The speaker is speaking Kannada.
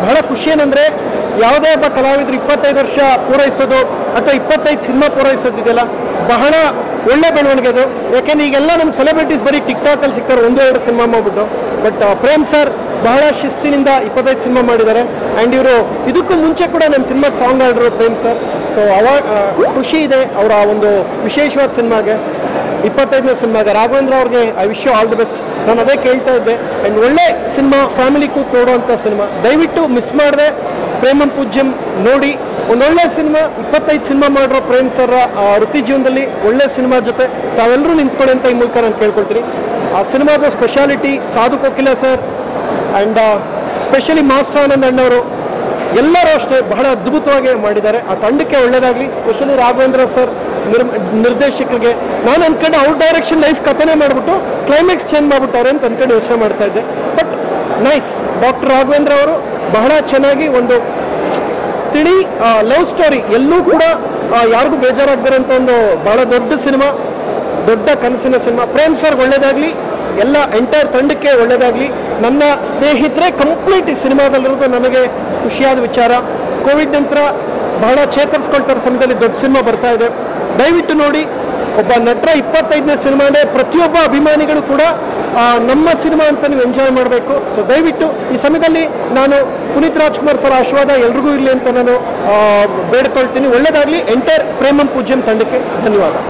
ಬಹಳ ಖುಷಿ ಏನಂದರೆ ಯಾವುದೇ ಒಬ್ಬ ಕಲಾವಿದರು ಇಪ್ಪತ್ತೈದು ವರ್ಷ ಪೂರೈಸೋದು ಅಥವಾ ಇಪ್ಪತ್ತೈದು ಸಿನಿಮಾ ಪೂರೈಸೋದಿದೆಯಲ್ಲ ಬಹಳ ಒಳ್ಳೆ ಬೆಳವಣಿಗೆ ಅದು ಯಾಕೆಂದ್ರೆ ಈಗೆಲ್ಲ ನಮ್ಮ ಸೆಲೆಬ್ರಿಟೀಸ್ ಬರೀ ಟಿಕ್ಟಾಕಲ್ಲಿ ಸಿಗ್ತಾರೆ ಒಂದು ಎರಡು ಸಿನಿಮಾ ಮಾಡ್ಬಿಟ್ಟು ಬಟ್ ಪ್ರೇಮ್ ಸರ್ ಬಹಳ ಶಿಸ್ತಿನಿಂದ ಇಪ್ಪತ್ತೈದು ಸಿನಿಮಾ ಮಾಡಿದ್ದಾರೆ ಆ್ಯಂಡ್ ಇವರು ಇದಕ್ಕೂ ಮುಂಚೆ ಕೂಡ ನಮ್ಮ ಸಿನಿಮಾ ಸಾಂಗ್ ಆಡಿದ್ರು ಪ್ರೇಮ್ ಸರ್ ಸೊ ಅವ ಆ, ಖುಷಿ ಇದೆ ಅವರ ಒಂದು ವಿಶೇಷವಾದ ಸಿನಿಮಾಗೆ ಇಪ್ಪತ್ತೈದನೇ ಸಿನಿಮಾಗೆ ರಾಘವೇಂದ್ರ ಅವ್ರಿಗೆ I wish all the best ನಾನು ಅದೇ ಕೇಳ್ತಾ ಇದ್ದೆ ಆ್ಯಂಡ್ ಒಳ್ಳೆ ಸಿನಿಮಾ ಫ್ಯಾಮಿಲಿ ಕೂತ್ ನೋಡುವಂಥ ಸಿನಿಮಾ ದಯವಿಟ್ಟು ಮಿಸ್ ಮಾಡದೆ ಪ್ರೇಮಂ ಪೂಜ್ಯಂ ನೋಡಿ ಒಂದೊಳ್ಳೆ ಸಿನಿಮಾ ಇಪ್ಪತ್ತೈದು ಸಿನಿಮಾ ಮಾಡಿರೋ ಪ್ರೇಮ್ ಸರ್ ವೃತ್ತಿ ಜೀವನದಲ್ಲಿ ಒಳ್ಳೆ ಸಿನಿಮಾ ಜೊತೆ ತಾವೆಲ್ಲರೂ ನಿಂತ್ಕೊಳ್ಳಿ ಅಂತ ಈ ಮೂಲಕ ನಾನು ಕೇಳ್ಕೊಳ್ತೀನಿ ಆ ಸಿನಿಮಾದ speciality Sadhu Kokila sir and specially master Anand ಅಣ್ಣವರು ಎಲ್ಲರೂ ಅಷ್ಟೇ ಬಹಳ ಅದ್ಭುತವಾಗಿ ಮಾಡಿದ್ದಾರೆ ಆ ತಂಡಕ್ಕೆ ಒಳ್ಳೇದಾಗಲಿ ಸ್ಪೆಷಲಿ ರಾಘವೇಂದ್ರ ಸರ್ ನಿರ್ ನಿರ್ದೇಶಕರಿಗೆ ನಾನು ಅನ್ಕೊಂಡು ಔಟ್ ಡೈರೆಕ್ಷನ್ ಲೈಫ್ ಕಥನೆ ಮಾಡಿಬಿಟ್ಟು ಕ್ಲೈಮ್ಯಾಕ್ಸ್ ಚೇಂಜ್ ಮಾಡಿಬಿಟ್ಟವ್ರೆ ಅಂತ ಅನ್ಕೊಂಡು ಯೋಚನೆ ಮಾಡ್ತಾ ಇದ್ದೆ ಬಟ್ ನೈಸ್ ಡಾಕ್ಟರ್ ರಾಘವೇಂದ್ರ ಅವರು ಬಹಳ ಚೆನ್ನಾಗಿ ಒಂದು ತಿಳಿ ಲವ್ ಸ್ಟೋರಿ ಎಲ್ಲೂ ಕೂಡ ಆ, ಯಾರಿಗೂ ಬೇಜಾರಾಗದಿರೋ ಅಂತ ಒಂದು ಬಹಳ ದೊಡ್ಡ ಸಿನಿಮಾ ದೊಡ್ಡ ಕನಸಿನ ಸಿನಿಮಾ ಪ್ರೇಮ್ ಸರ್ ಒಳ್ಳೇದಾಗಲಿ ಎಲ್ಲ ಎಂಟೈರ್ ತಂಡಕ್ಕೆ ಒಳ್ಳೇದಾಗಲಿ ನನ್ನ ಸ್ನೇಹಿತರೆ ಕಂಪ್ಲೀಟ್ ಈ ಸಿನಿಮಾದಲ್ಲಿರೋದು ನನಗೆ ಖುಷಿಯಾದ ವಿಚಾರ ಕೋವಿಡ್ ನಂತರ ಬಹಳ ಚೇತರಿಸ್ಕೊಳ್ತಾರ ಸಮಯದಲ್ಲಿ ದೊಡ್ಡ ಸಿನಿಮಾ ಬರ್ತಾ ಇದೆ ದಯವಿಟ್ಟು ನೋಡಿ ಒಬ್ಬ ನಟರ ಇಪ್ಪತ್ತೈದನೇ ಸಿನಿಮಾನೇ ಪ್ರತಿಯೊಬ್ಬ ಅಭಿಮಾನಿಗಳು ಕೂಡ ಆ, ನಮ್ಮ ಸಿನಿಮಾ ಅಂತ ನೀವು ಎಂಜಾಯ್ ಮಾಡಬೇಕು ಸೊ ದಯವಿಟ್ಟು ಈ ಸಮಯದಲ್ಲಿ ನಾನು ಪುನೀತ್ ರಾಜ್ಕುಮಾರ್ ಸರ್ ಆಶೀರ್ವಾದ ಎಲ್ರಿಗೂ ಇರಲಿ ಅಂತ ನಾನು ಆ, ಬೇಡ್ಕೊಳ್ತೀನಿ ಒಳ್ಳೇದಾಗಲಿ ಎಂಟೈರ್ ಪ್ರೇಮಂ ಪೂಜ್ಯಂ ತಂಡಕ್ಕೆ ಧನ್ಯವಾದ